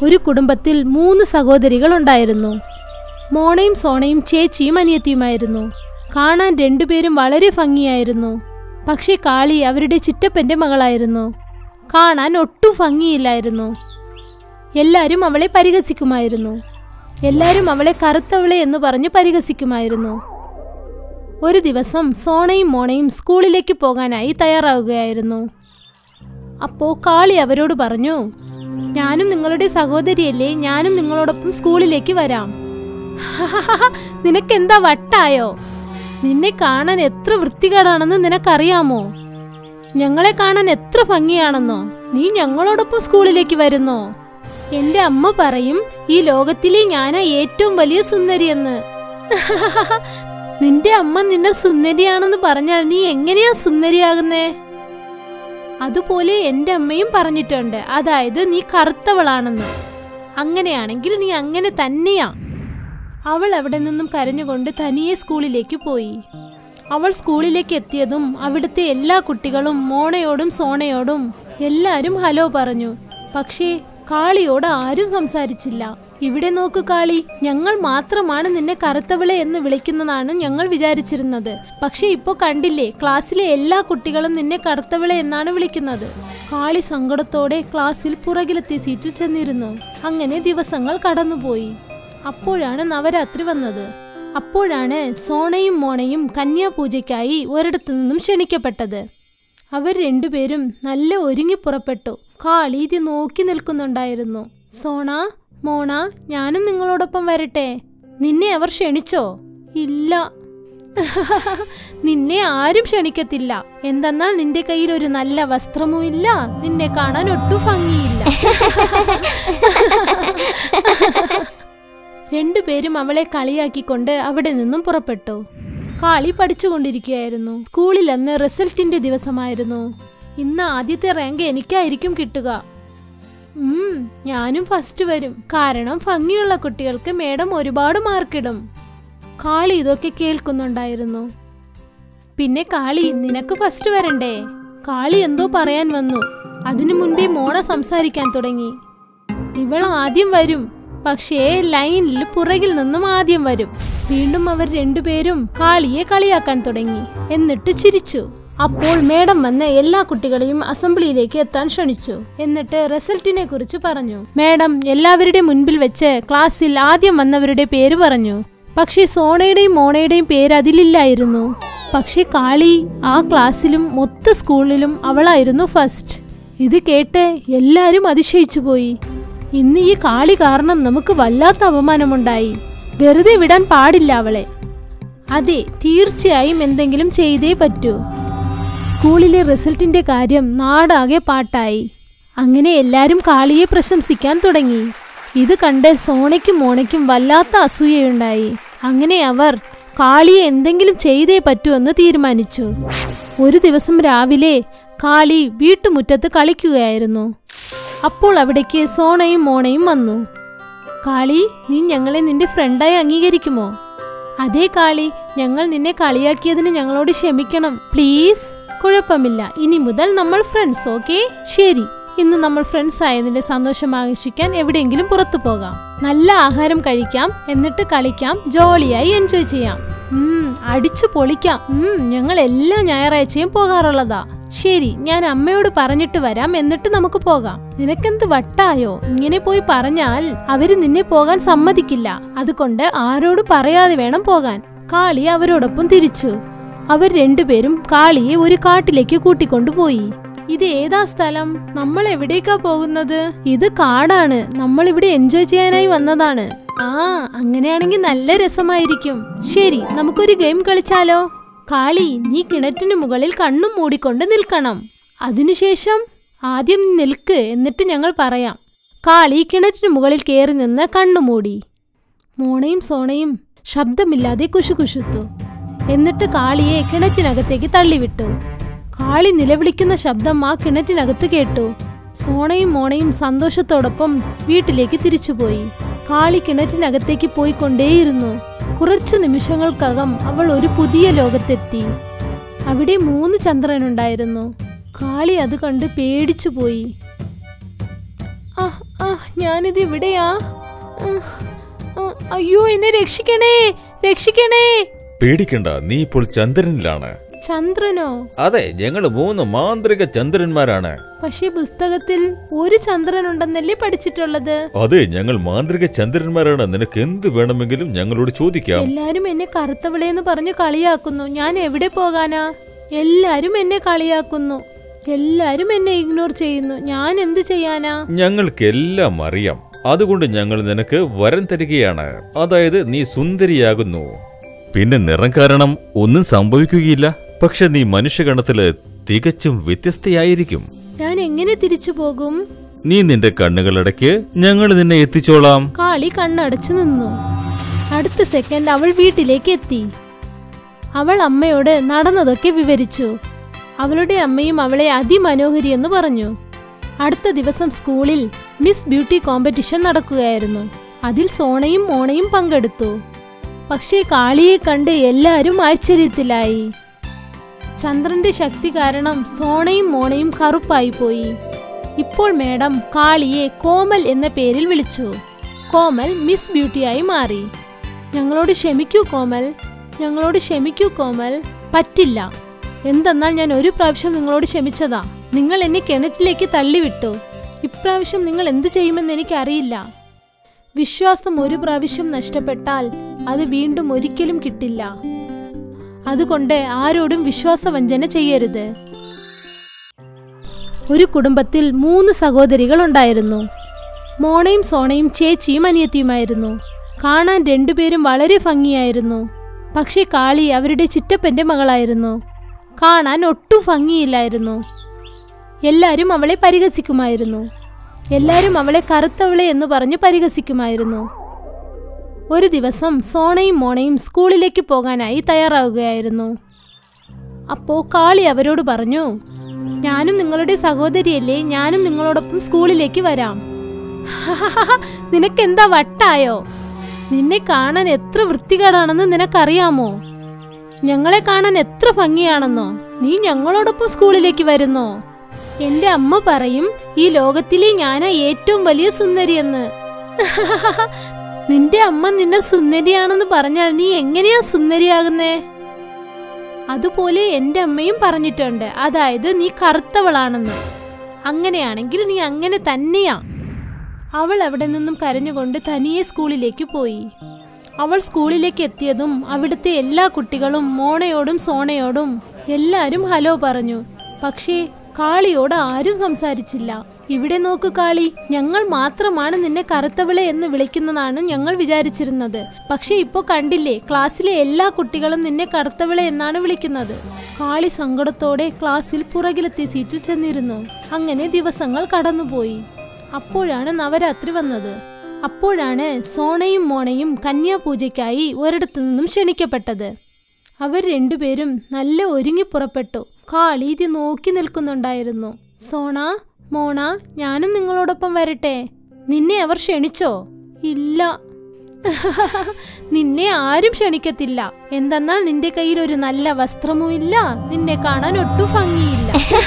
ഒരു കുടുംബത്തിൽ മൂന്ന് സഹോദരികൾ ഉണ്ടായിരുന്നു മോണയും സോണയും ചേച്ചിയും അനിയത്തിയുമായിരുന്നു കാണാൻ രണ്ടുപേരും വളരെ ഭംഗിയായിരുന്നു പക്ഷേ കാളി അവരുടെ ചിറ്റപ്പന്റെ മകളായിരുന്നു കാണാൻ ഒട്ടും ഭംഗിയില്ലായിരുന്നു എല്ലാവരും അവളെ പരിഹസിക്കുമായിരുന്നു എല്ലാവരും അവളെ കറുത്തവളെ എന്ന് പറഞ്ഞ് പരിഹസിക്കുമായിരുന്നു ഒരു ദിവസം സോണയും മോണയും സ്കൂളിലേക്ക് പോകാനായി തയ്യാറാവുകയായിരുന്നു അപ്പോ കാളി അവരോട് പറഞ്ഞു ഞാനും നിങ്ങളുടെ സഹോദരിയല്ലേ ഞാനും നിങ്ങളോടൊപ്പം സ്കൂളിലേക്ക് വരാം നിനക്കെന്താ വട്ടായോ നിന്നെ കാണാൻ എത്ര വൃത്തികേടാണെന്ന് നിനക്കറിയാമോ ഞങ്ങളെ കാണാൻ എത്ര ഭംഗിയാണെന്നോ നീ ഞങ്ങളോടൊപ്പം സ്കൂളിലേക്ക് വരുന്നോ എന്റെ അമ്മ പറയും ഈ ലോകത്തിലെ ഞാനാ ഏറ്റവും വലിയ സുന്ദരിയെന്ന് നിന്റെ അമ്മ നിന്നെ സുന്ദരിയാണെന്ന് പറഞ്ഞാൽ നീ എങ്ങനെയാ സുന്ദരിയാകുന്നേ അതുപോലെ എന്റെ അമ്മയും പറഞ്ഞിട്ടുണ്ട് അതായത് നീ കറുത്തവളാണെന്ന് അങ്ങനെയാണെങ്കിൽ നീ അങ്ങനെ തന്നെയാ അവൾ അവിടെ നിന്നും കരഞ്ഞുകൊണ്ട് തനിയെ സ്കൂളിലേക്ക് പോയി അവൾ സ്കൂളിലേക്ക് എത്തിയതും അവിടുത്തെ എല്ലാ കുട്ടികളും മോണയോടും സോണയോടും എല്ലാരും ഹലോ പറഞ്ഞു പക്ഷേ കാളിയോട് ആരും സംസാരിച്ചില്ല ഇവിടെ നോക്കു കാളി ഞങ്ങൾ മാത്രമാണ് നിന്നെ കറുത്തവളെ എന്ന് വിളിക്കുന്നതാണ് ഞങ്ങൾ വിചാരിച്ചിരുന്നത് പക്ഷെ ഇപ്പോ കണ്ടില്ലേ ക്ലാസ്സിലെ എല്ലാ കുട്ടികളും നിന്നെ കറുത്തവളെ എന്നാണ് വിളിക്കുന്നത് കാളി സങ്കടത്തോടെ ക്ലാസ്സിൽ പുറകിലെത്തിയ സീറ്റിൽ ചെന്നിരുന്നു അങ്ങനെ ദിവസങ്ങൾ കടന്നുപോയി അപ്പോഴാണ് നവരാത്രി വന്നത് അപ്പോഴാണ് സോണയും മോണയും കന്യാപൂജയ്ക്കായി ഒരിടത്തു നിന്നും ക്ഷണിക്കപ്പെട്ടത് അവർ രണ്ടുപേരും നല്ല ഒരുങ്ങി പുറപ്പെട്ടു കാളി ഇത് നോക്കി നിൽക്കുന്നുണ്ടായിരുന്നു സോണ മോണ ഞാനും നിങ്ങളോടൊപ്പം വരട്ടെ നിന്നെ അവർ ക്ഷണിച്ചോ ഇല്ല നിന്നെ ആരും ക്ഷണിക്കത്തില്ല എന്തെന്നാൽ നിന്റെ കയ്യിൽ ഒരു നല്ല വസ്ത്രവും ഇല്ല നിന്നെ കാണാൻ ഒട്ടും ഭംഗിയില്ല രണ്ടുപേരും അവളെ കളിയാക്കിക്കൊണ്ട് അവിടെ നിന്നും പുറപ്പെട്ടു കാളി പഠിച്ചുകൊണ്ടിരിക്കുകയായിരുന്നു സ്കൂളിൽ അന്ന് റിസൾട്ടിന്റെ ദിവസമായിരുന്നു ഇന്ന് ആദ്യത്തെ റാങ്ക് എനിക്കായിരിക്കും കിട്ടുക ഉം ഞാനും ഫസ്റ്റ് വരും കാരണം ഭംഗിയുള്ള കുട്ടികൾക്ക് മേഡം ഒരുപാട് മാർക്കിടും കാളി ഇതൊക്കെ കേൾക്കുന്നുണ്ടായിരുന്നു പിന്നെ കാളി നിനക്ക് ഫസ്റ്റ് വരണ്ടേ കാളി എന്തോ പറയാൻ വന്നു അതിനു മുൻപേ മോണ സംസാരിക്കാൻ തുടങ്ങി ഇവൾ ആദ്യം വരും പക്ഷേ ലൈനിൽ പുറകിൽ നിന്നും ആദ്യം വരും വീണ്ടും അവർ രണ്ടുപേരും കാളിയെ കളിയാക്കാൻ തുടങ്ങി എന്നിട്ട് ചിരിച്ചു അപ്പോൾ മേഡം വന്ന് എല്ലാ കുട്ടികളെയും അസംബ്ലിയിലേക്ക് എത്താൻ ക്ഷണിച്ചു എന്നിട്ട് റിസൾട്ടിനെ കുറിച്ച് പറഞ്ഞു മേഡം എല്ലാവരുടെ മുൻപിൽ വെച്ച് ക്ലാസ്സിൽ ആദ്യം വന്നവരുടെ പേര് പറഞ്ഞു പക്ഷേ സോണയുടെയും മോണയുടെയും പേര് അതിലില്ലായിരുന്നു പക്ഷേ കാളി ആ ക്ലാസ്സിലും മൊത്ത സ്കൂളിലും അവളായിരുന്നു ഫസ്റ്റ് ഇത് കേട്ട് എല്ലാരും അതിശയിച്ചു പോയി ഇന്ന് ഈ കാളി കാരണം നമുക്ക് വല്ലാത്ത അപമാനമുണ്ടായി വെറുതെ വിടാൻ പാടില്ല അവളെ അതെ തീർച്ചയായും എന്തെങ്കിലും ചെയ്തേ പറ്റൂ സ്കൂളിലെ റിസൾട്ടിന്റെ കാര്യം നാടാകെ പാട്ടായി അങ്ങനെ എല്ലാരും കാളിയെ പ്രശംസിക്കാൻ തുടങ്ങി ഇത് കണ്ട് സോണയ്ക്കും മോണയ്ക്കും വല്ലാത്ത അസൂയയുണ്ടായി അങ്ങനെ അവർ കാളിയെ എന്തെങ്കിലും ചെയ്തേ പറ്റുമെന്ന് തീരുമാനിച്ചു ഒരു ദിവസം രാവിലെ കാളി വീട്ടുമുറ്റത്ത് കളിക്കുകയായിരുന്നു അപ്പോൾ അവിടേക്ക് സോണയും മോണയും വന്നു കാളി നീ ഞങ്ങളെ നിന്റെ ഫ്രണ്ടായി അംഗീകരിക്കുമോ അതേ കാളി ഞങ്ങൾ നിന്നെ കളിയാക്കിയതിന് ഞങ്ങളോട് ക്ഷമിക്കണം പ്ലീസ് കുഴപ്പമില്ല ഇനി മുതൽ നമ്മൾ ഫ്രണ്ട്സ് ഓക്കെ ശരി ഇന്ന് നമ്മൾ ഫ്രണ്ട്സ് ആയതിന്റെ സന്തോഷം ആഘോഷിക്കാൻ എവിടെയെങ്കിലും പുറത്തു പോകാം നല്ല ആഹാരം കഴിക്കാം എന്നിട്ട് കളിക്കാം ജോളിയായി എൻജോയ് ചെയ്യാം ഉം അടിച്ചു പൊളിക്കാം ഉം ഞങ്ങൾ എല്ലാ ഞായറാഴ്ചയും പോകാറുള്ളതാ ശരി ഞാൻ അമ്മയോട് പറഞ്ഞിട്ട് വരാം എന്നിട്ട് നമുക്ക് പോകാം നിനക്കെന്ത് വട്ടായോ ഇങ്ങനെ പോയി പറഞ്ഞാൽ അവര് നിന്നെ പോകാൻ സമ്മതിക്കില്ല അതുകൊണ്ട് ആരോടും പറയാതെ വേണം പോകാൻ കാളി അവരോടൊപ്പം തിരിച്ചു അവർ രണ്ടുപേരും കാളിയെ ഒരു കാട്ടിലേക്ക് കൂട്ടിക്കൊണ്ടുപോയി ഇത് ഏതാ സ്ഥലം നമ്മൾ എവിടേക്കാ പോകുന്നത് ഇത് കാടാണ് നമ്മൾ ഇവിടെ എൻജോയ് ചെയ്യാനായി വന്നതാണ് ആ അങ്ങനെയാണെങ്കിൽ നല്ല രസമായിരിക്കും ശരി നമുക്കൊരു ഗെയിം കളിച്ചാലോ കാളി നീ കിണറ്റിനു മുകളിൽ കണ്ണും മൂടിക്കൊണ്ട് നിൽക്കണം അതിനുശേഷം ആദ്യം നീ നിൽക്ക് എന്നിട്ട് ഞങ്ങൾ പറയാം കാളി കിണറ്റിനു മുകളിൽ കയറി നിന്ന് കണ്ണുമൂടി മോണയും സോണയും ശബ്ദമില്ലാതെ കുശുകുശുത്തു എന്നിട്ട് കാളിയെ കിണറ്റിനകത്തേക്ക് തള്ളിവിട്ടു കാളി നിലവിളിക്കുന്ന ശബ്ദം ആ കിണറ്റിനകത്ത് കേട്ടു സോണയും മോണയും സന്തോഷത്തോടൊപ്പം വീട്ടിലേക്ക് തിരിച്ചുപോയി കാളി കിണറ്റിനകത്തേക്ക് പോയിക്കൊണ്ടേയിരുന്നു കുറച്ചു നിമിഷങ്ങൾക്കകം അവൾ ഒരു പുതിയ ലോകത്തെത്തി അവിടെ മൂന്ന് ചന്ദ്രനുണ്ടായിരുന്നു കാളി അത് കണ്ട് പേടിച്ചുപോയി ആ ആ ഞാനിത് ഇവിടെയാ ആ, ആ, അയ്യോ എന്നെ രക്ഷിക്കണേ രക്ഷിക്കണേ പേടിക്കണ്ട നീ ഇപ്പോൾ ചന്ദ്രനിലാണ് ചന്ദ്രനോ അതെ ഞങ്ങൾ മൂന്ന് മാന്ത്രിക ചന്ദ്രന്മാരാണ് പക്ഷേ പുസ്തകത്തിൽ ഒരു ചന്ദ്രൻ ഉണ്ടെന്നല്ലേ പഠിച്ചിട്ടുള്ളത് അതെ ഞങ്ങൾ മാന്ത്രിക ചന്ദ്രന്മാരാണ് നിനക്ക് എന്ത് വേണമെങ്കിലും ഞങ്ങളോട് ചോദിക്കാം എല്ലാരും എന്നെ കറുത്തവളെന്ന് പറഞ്ഞ് കളിയാക്കുന്നു ഞാൻ എവിടെ പോകാനാ എല്ലാരും എന്നെ കളിയാക്കുന്നു എല്ലാരും എന്നെ ഇഗ്നോർ ചെയ്യുന്നു ഞാൻ എന്ത് ചെയ്യാനാ ഞങ്ങൾക്കെല്ലാം അറിയാം അതുകൊണ്ട് ഞങ്ങൾ നിനക്ക് വരം തരികയാണ് അതായത് നീ സുന്ദരിയാകുന്നു പിന്നെ നിറം കാരണം ഒന്നും സംഭവിക്കുകയില്ല പക്ഷെ നീ മനുഷ്യഗണത്തില് തികച്ചും വ്യത്യസ്തയായിരിക്കും ഞാൻ എങ്ങനെ തിരിച്ചു പോകും നീ നിന്റെ കണ്ണുകളടയ്ക്ക് ഞങ്ങൾ നിന്നെ എത്തിച്ചോളാം കാളി കണ്ണടച്ചു നിന്നു അടുത്ത സെക്കൻഡ് അവൾ വീട്ടിലേക്ക് എത്തി അവൾ അമ്മയോട് നടന്നതൊക്കെ വിവരിച്ചു അവളുടെ അമ്മയും അവളെ അതിമനോഹരി എന്ന് പറഞ്ഞു അടുത്ത ദിവസം സ്കൂളിൽ മിസ് ബ്യൂട്ടി കോമ്പറ്റീഷൻ നടക്കുകയായിരുന്നു അതിൽ സോണയും മോണയും പങ്കെടുത്തു പക്ഷേ കാളിയെ കണ്ട് എല്ലാവരും ആശ്ചര്യത്തിലായി ചന്ദ്രന്റെ ശക്തി കാരണം സോണയും മോണയും കറുപ്പായി പോയി ഇപ്പോൾ മേഡം കാളിയെ കോമൽ എന്ന പേരിൽ വിളിച്ചു കോമൽ മിസ് ബ്യൂട്ടിയായി മാറി ഞങ്ങളോട് ക്ഷമിക്കൂ കോമൽ ഞങ്ങളോട് ക്ഷമിക്കൂ കോമൽ പറ്റില്ല എന്തെന്നാൽ ഞാൻ ഒരു പ്രാവശ്യം നിങ്ങളോട് ക്ഷമിച്ചതാ നിങ്ങൾ എന്നെ കിണറ്റിലേക്ക് തള്ളിവിട്ടു ഇപ്രാവശ്യം നിങ്ങൾ എന്ത് ചെയ്യുമെന്ന് എനിക്കറിയില്ല വിശ്വാസം ഒരു പ്രാവശ്യം നഷ്ടപ്പെട്ടാൽ അത് വീണ്ടും ഒരിക്കലും കിട്ടില്ല അതുകൊണ്ട് ആരോടും വിശ്വാസവഞ്ചന ചെയ്യരുത് ഒരു കുടുംബത്തിൽ മൂന്ന് സഹോദരികൾ ഉണ്ടായിരുന്നു മോണയും സോണയും ചേച്ചിയും അനിയത്തിയുമായിരുന്നു കാണാൻ രണ്ടുപേരും വളരെ ഭംഗിയായിരുന്നു പക്ഷേ കാളി അവരുടെ ചിറ്റപ്പന്റെ മകളായിരുന്നു കാണാൻ ഒട്ടും ഭംഗിയില്ലായിരുന്നു എല്ലാരും അവളെ പരിഹസിക്കുമായിരുന്നു എല്ലാരും അവളെ കറുത്തവളെ എന്ന് പറഞ്ഞ് പരിഹസിക്കുമായിരുന്നു ഒരു ദിവസം സോണയും മോണയും സ്കൂളിലേക്ക് പോകാനായി തയ്യാറാവുകയായിരുന്നു അപ്പോ കാളി അവരോട് പറഞ്ഞു ഞാനും നിങ്ങളുടെ സഹോദരിയല്ലേ ഞാനും നിങ്ങളോടൊപ്പം സ്കൂളിലേക്ക് വരാം നിനക്കെന്താ വട്ടായോ നിന്നെ കാണാൻ എത്ര വൃത്തികേടാണെന്ന് നിനക്കറിയാമോ ഞങ്ങളെ കാണാൻ എത്ര ഭംഗിയാണെന്നോ നീ ഞങ്ങളോടൊപ്പം സ്കൂളിലേക്ക് വരുന്നോ എന്റെ അമ്മ പറയും ഈ ലോകത്തിലെ ഞാനാ ഏറ്റവും വലിയ സുന്ദരിയെന്ന് നിന്റെ അമ്മ നിന്നെ സുന്ദരിയാണെന്ന് പറഞ്ഞാൽ നീ എങ്ങനെയാ സുന്ദരിയാകുന്നേ അതുപോലെ എന്റെ അമ്മയും പറഞ്ഞിട്ടുണ്ട് അതായത് നീ കറുത്തവളാണെന്ന് അങ്ങനെയാണെങ്കിൽ നീ അങ്ങനെ തന്നെയാ അവൾ അവിടെ നിന്നും കരഞ്ഞുകൊണ്ട് തനിയെ സ്കൂളിലേക്ക് പോയി അവൾ സ്കൂളിലേക്ക് എത്തിയതും അവിടുത്തെ എല്ലാ കുട്ടികളും മോണയോടും സോണയോടും എല്ലാരും ഹലോ പറഞ്ഞു പക്ഷേ കാളിയോട് ആരും സംസാരിച്ചില്ല ഇവിടെ നോക്കു കാളി ഞങ്ങൾ മാത്രമാണ് നിന്നെ കറുത്തവളെ എന്ന് വിളിക്കുന്നതാണ് ഞങ്ങൾ വിചാരിച്ചിരുന്നത് പക്ഷെ ഇപ്പോ കണ്ടില്ലേ ക്ലാസ്സിലെ എല്ലാ കുട്ടികളും നിന്നെ കറുത്തവളെ എന്നാണ് വിളിക്കുന്നത് കാളി സങ്കടത്തോടെ ക്ലാസ്സിൽ പുറകിലെത്തിയ സീറ്റിൽ ചെന്നിരുന്നു അങ്ങനെ ദിവസങ്ങൾ കടന്നുപോയി അപ്പോഴാണ് നവരാത്രി വന്നത് അപ്പോഴാണ് സോണയും മോണയും കന്യാപൂജയ്ക്കായി ഒരിടത്തു നിന്നും ക്ഷണിക്കപ്പെട്ടത് അവർ രണ്ടുപേരും നല്ല ഒരുങ്ങി പുറപ്പെട്ടു കാളി ഇത് നോക്കി നിൽക്കുന്നുണ്ടായിരുന്നു സോണ മോണ ഞാനും നിങ്ങളോടൊപ്പം വരട്ടെ നിന്നെ അവർ ക്ഷണിച്ചോ ഇല്ല നിന്നെ ആരും ക്ഷണിക്കത്തില്ല എന്തെന്നാൽ നിന്റെ കയ്യിൽ ഒരു നല്ല വസ്ത്രവും ഇല്ല നിന്നെ കാണാൻ ഒട്ടും ഭംഗിയില്ല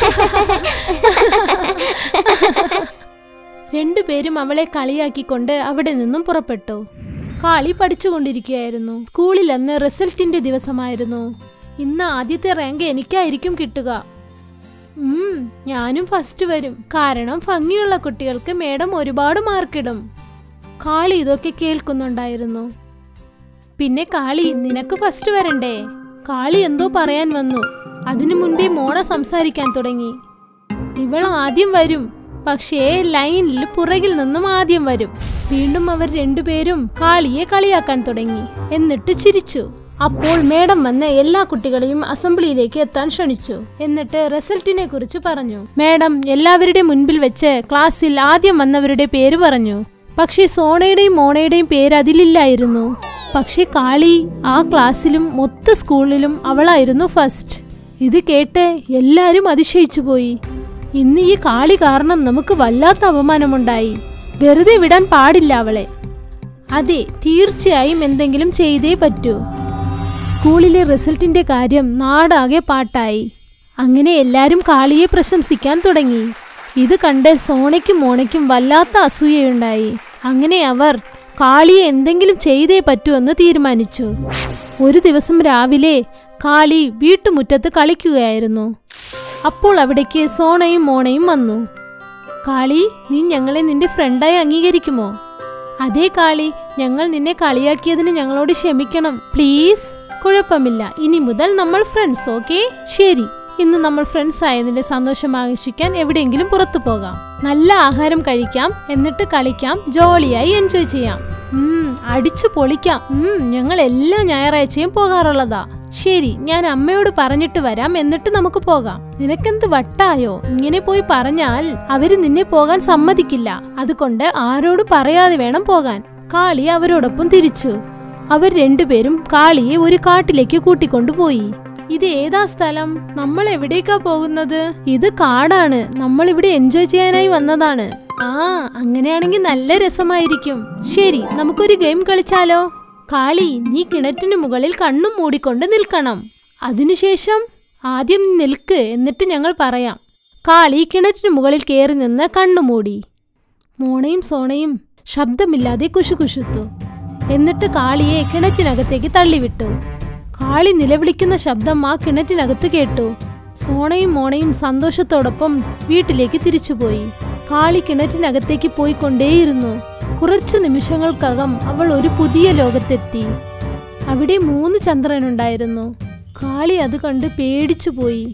രണ്ടുപേരും അവളെ കളിയാക്കിക്കൊണ്ട് അവിടെ നിന്നും പുറപ്പെട്ടു കാളി പഠിച്ചുകൊണ്ടിരിക്കുകയായിരുന്നു സ്കൂളിൽ അന്ന് റിസൾട്ടിന്റെ ദിവസമായിരുന്നു ഇന്ന് ആദ്യത്തെ റാങ്ക് എനിക്കായിരിക്കും കിട്ടുക ഉം, ഞാനും ഫസ്റ്റ് വരും കാരണം ഭംഗിയുള്ള കുട്ടികൾക്ക് മേഡം ഒരുപാട് മാർക്കിടും കാളി ഇതൊക്കെ കേൾക്കുന്നുണ്ടായിരുന്നു പിന്നെ കാളി നിനക്ക് ഫസ്റ്റ് വരണ്ടേ കാളി എന്തോ പറയാൻ വന്നു അതിനു മുൻപേ മോണ സംസാരിക്കാൻ തുടങ്ങി ഇവൾ ആദ്യം വരും പക്ഷേ ലൈനിൽ പുറകിൽ നിന്നും ആദ്യം വരും വീണ്ടും അവർ രണ്ടുപേരും കാളിയെ കളിയാക്കാൻ തുടങ്ങി എന്നിട്ട് ചിരിച്ചു അപ്പോൾ മേഡം വന്ന് എല്ലാ കുട്ടികളെയും അസംബ്ലിയിലേക്ക് എത്താൻ ക്ഷണിച്ചു എന്നിട്ട് റിസൾട്ടിനെ കുറിച്ച് പറഞ്ഞു മേഡം എല്ലാവരുടെ മുൻപിൽ വെച്ച് ക്ലാസ്സിൽ ആദ്യം വന്നവരുടെ പേര് പറഞ്ഞു പക്ഷേ സോണയുടെയും മോണയുടെയും പേര് അതിലില്ലായിരുന്നു പക്ഷേ കാളി ആ ക്ലാസ്സിലും മൊത്ത സ്കൂളിലും അവളായിരുന്നു ഫസ്റ്റ് ഇത് കേട്ട് എല്ലാരും അതിശയിച്ചു പോയി ഇന്ന് ഈ കാളി കാരണം നമുക്ക് വല്ലാത്ത അപമാനമുണ്ടായി വെറുതെ വിടാൻ പാടില്ല അവളെ അതെ തീർച്ചയായും എന്തെങ്കിലും ചെയ്തേ പറ്റൂ സ്കൂളിലെ റിസൾട്ടിന്റെ കാര്യം നാടാകെ പാട്ടായി അങ്ങനെ എല്ലാരും കാളിയെ പ്രശംസിക്കാൻ തുടങ്ങി ഇത് കണ്ട് സോണയ്ക്കും മോണയ്ക്കും വല്ലാത്ത അസൂയയുണ്ടായി അങ്ങനെ അവർ കാളിയെ എന്തെങ്കിലും ചെയ്തേ പറ്റൂവെന്ന് തീരുമാനിച്ചു ഒരു ദിവസം രാവിലെ കാളി വീട്ടുമുറ്റത്ത് കളിക്കുകയായിരുന്നു അപ്പോൾ അവിടേക്ക് സോണയും മോണയും വന്നു കാളി നീ ഞങ്ങളെ നിന്റെ ഫ്രണ്ടായി അംഗീകരിക്കുമോ അതേ കാളി ഞങ്ങൾ നിന്നെ കളിയാക്കിയതിന് ഞങ്ങളോട് ക്ഷമിക്കണം പ്ലീസ് കുഴപ്പമില്ല ഇനി മുതൽ നമ്മൾ ഫ്രണ്ട്സ് ഓക്കെ ശരി ഇന്ന് നമ്മൾ ഫ്രണ്ട്സ് ആയതിന്റെ സന്തോഷം ആഘോഷിക്കാൻ എവിടെയെങ്കിലും പുറത്തു പോകാം നല്ല ആഹാരം കഴിക്കാം എന്നിട്ട് കളിക്കാം ജോളിയായി എൻജോയ് ചെയ്യാം ഉം അടിച്ചു പൊളിക്കാം ഉം ഞങ്ങൾ എല്ലാ ഞായറാഴ്ചയും പോകാറുള്ളതാ ശരി ഞാൻ അമ്മയോട് പറഞ്ഞിട്ട് വരാം എന്നിട്ട് നമുക്ക് പോകാം നിനക്കെന്ത് വട്ടായോ ഇങ്ങനെ പോയി പറഞ്ഞാൽ അവര് നിന്നെ പോകാൻ സമ്മതിക്കില്ല അതുകൊണ്ട് ആരോടും പറയാതെ വേണം പോകാൻ കാളി അവരോടൊപ്പം തിരിച്ചു അവർ രണ്ടുപേരും കാളിയെ ഒരു കാട്ടിലേക്ക് കൂട്ടിക്കൊണ്ടുപോയി ഇത് ഏതാ സ്ഥലം നമ്മൾ എവിടേക്കാ പോകുന്നത് ഇത് കാടാണ് നമ്മൾ ഇവിടെ എൻജോയ് ചെയ്യാനായി വന്നതാണ് ആ അങ്ങനെയാണെങ്കിൽ നല്ല രസമായിരിക്കും ശരി നമുക്കൊരു ഗെയിം കളിച്ചാലോ കാളി നീ കിണറ്റിന് മുകളിൽ കണ്ണും മൂടിക്കൊണ്ട് നിൽക്കണം അതിനുശേഷം ആദ്യം നീ നിൽക്ക് എന്നിട്ട് ഞങ്ങൾ പറയാം കാളി കിണറ്റിന് മുകളിൽ കയറി നിന്ന് കണ്ണു മൂടി മോണയും സോണയും ശബ്ദമില്ലാതെ കുശുകുശുത്തു എന്നിട്ട് കാളിയെ കിണറ്റിനകത്തേക്ക് തള്ളിവിട്ടു കാളി നിലവിളിക്കുന്ന ശബ്ദം ആ കിണറ്റിനകത്ത് കേട്ടു സോണയും മോണയും സന്തോഷത്തോടൊപ്പം വീട്ടിലേക്ക് തിരിച്ചുപോയി കാളി കിണറ്റിനകത്തേക്ക് പോയിക്കൊണ്ടേയിരുന്നു കുറച്ചു നിമിഷങ്ങൾക്കകം അവൾ ഒരു പുതിയ ലോകത്തെത്തി അവിടെ മൂന്ന് ചന്ദ്രനുണ്ടായിരുന്നു കാളി അത് കണ്ട് പേടിച്ചുപോയി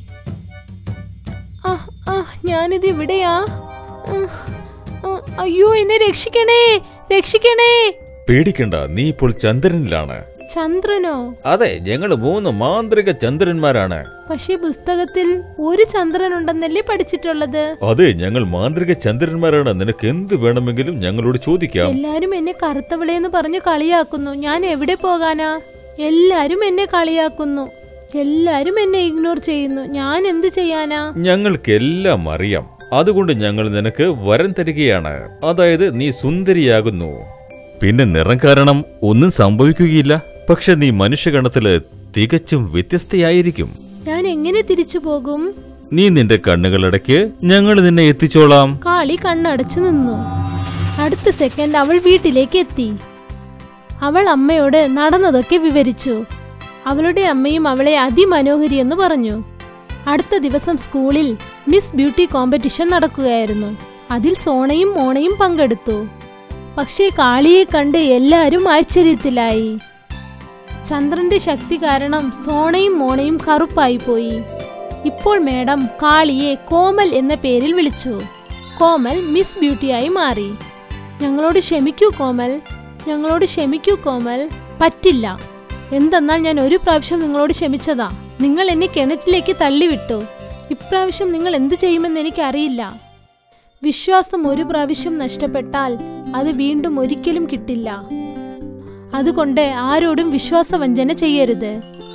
ആ ആ ഞാനിത് ഇവിടെയാ ആ, ആ, അയ്യോ എന്നെ രക്ഷിക്കണേ രക്ഷിക്കണേ പേടിക്കണ്ട നീ ഇപ്പോൾ ചന്ദ്രനിലാണ് ചന്ദ്രനോ അതെ ഞങ്ങൾ മൂന്ന് മാന്ത്രിക ചന്ദ്രന്മാരാണ് പക്ഷേ പുസ്തകത്തിൽ ഒരു ചന്ദ്രൻ ഉണ്ടെന്നല്ലേ പഠിച്ചിട്ടുള്ളത് അതെ ഞങ്ങൾ മാന്ത്രിക ചന്ദ്രന്മാരാണ് നിനക്ക് എന്ത് വേണമെങ്കിലും ഞങ്ങളോട് ചോദിക്കാം എല്ലാരും എന്നെ കറുത്തവളെന്ന് പറഞ്ഞ് കളിയാക്കുന്നു ഞാൻ എവിടെ പോകാനാ എല്ലാരും എന്നെ കളിയാക്കുന്നു എല്ലാരും എന്നെ ഇഗ്നോർ ചെയ്യുന്നു ഞാൻ എന്ത് ചെയ്യാനാ ഞങ്ങൾക്കെല്ലാം അറിയാം അതുകൊണ്ട് ഞങ്ങൾ നിനക്ക് വരം തരികയാണ് അതായത് നീ സുന്ദരിയാകുന്നു പിന്നെ നിറം കാരണം ഒന്നും സംഭവിക്കുകയില്ല പക്ഷെ നീ മനുഷ്യഗണത്തില് തികച്ചും വ്യത്യസ്തയായിരിക്കും ഞാൻ എങ്ങനെ തിരിച്ചു പോകും നീ നിന്റെ കണ്ണുകളടയ്ക്ക് ഞങ്ങൾ നിന്നെ എത്തിച്ചോളാം കാളി കണ്ണടച്ചു നിന്നു അടുത്ത സെക്കൻഡ് അവൾ വീട്ടിലേക്ക് എത്തി അവൾ അമ്മയോട് നടന്നതൊക്കെ വിവരിച്ചു അവളുടെ അമ്മയും അവളെ അതിമനോഹരി എന്ന് പറഞ്ഞു അടുത്ത ദിവസം സ്കൂളിൽ മിസ് ബ്യൂട്ടി കോമ്പറ്റീഷൻ നടക്കുകയായിരുന്നു അതിൽ സോണയും മോണയും പങ്കെടുത്തു പക്ഷേ കാളിയെ കണ്ട് എല്ലാവരും ആശ്ചര്യത്തിലായി ചന്ദ്രന്റെ ശക്തി കാരണം സോണയും മോണയും കറുപ്പായി പോയി ഇപ്പോൾ മേഡം കാളിയെ കോമൽ എന്ന പേരിൽ വിളിച്ചു കോമൽ മിസ് ബ്യൂട്ടിയായി മാറി ഞങ്ങളോട് ക്ഷമിക്കൂ കോമൽ ഞങ്ങളോട് ക്ഷമിക്കൂ കോമൽ പറ്റില്ല എന്തെന്നാൽ ഞാൻ ഒരു പ്രാവശ്യം നിങ്ങളോട് ക്ഷമിച്ചതാ നിങ്ങൾ എന്നെ കിണറ്റിലേക്ക് തള്ളിവിട്ടു ഇപ്രാവശ്യം നിങ്ങൾ എന്ത് ചെയ്യുമെന്ന് എനിക്കറിയില്ല വിശ്വാസം ഒരു പ്രാവശ്യം നഷ്ടപ്പെട്ടാൽ അത് വീണ്ടും ഒരിക്കലും കിട്ടില്ല അതുകൊണ്ട് ആരോടും വിശ്വാസവഞ്ചന ചെയ്യരുത്